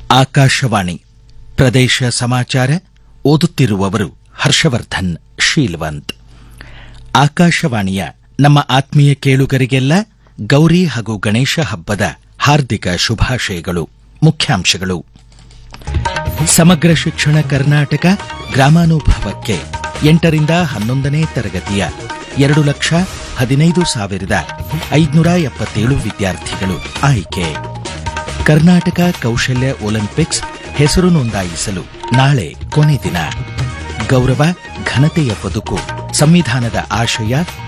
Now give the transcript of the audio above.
ಆಕಾಶವಾಣಿ ಪ್ರದೇಶ ಸಮಾಚಾರ ಓದುತ್ತಿರುವವರು ಹರ್ಷವರ್ಧನ್ ಶೀಲ್ವಂತ್ ಆಕಾಶವಾಣಿಯ ನಮ್ಮ ಆತ್ಮೀಯ ಕೇಳುಗರಿಗೆಲ್ಲ ಗೌರಿ ಹಾಗೂ ಗಣೇಶ ಹಬ್ಬದ ಹಾರ್ದಿಕ ಶುಭಾಶಯಗಳು ಮುಖ್ಯಾಂಶಗಳು ಸಮಗ್ರ ಶಿಕ್ಷಣ ಕರ್ನಾಟಕ ಗ್ರಾಮಾನುಭವಕ್ಕೆ ಎಂಟರಿಂದ ಹನ್ನೊಂದನೇ ತರಗತಿಯ ಎರಡು ಲಕ್ಷ ಹದಿನೈದು ಸಾವಿರದ ಐದುನೂರ ಎಪ್ಪತ್ತೇಳು ವಿದ್ಯಾರ್ಥಿಗಳು ಆಯ್ಕೆ ಕರ್ನಾಟಕ ಕೌಶಲ್ಯ ಒಲಿಂಪಿಕ್ಸ್ ಹೆಸರು ನೋಂದಾಯಿಸಲು ನಾಳೆ ಕೊನೆ ದಿನ ಗೌರವ ಘನತೆಯ ಬದುಕು ಸಂವಿಧಾನದ ಆಶಯ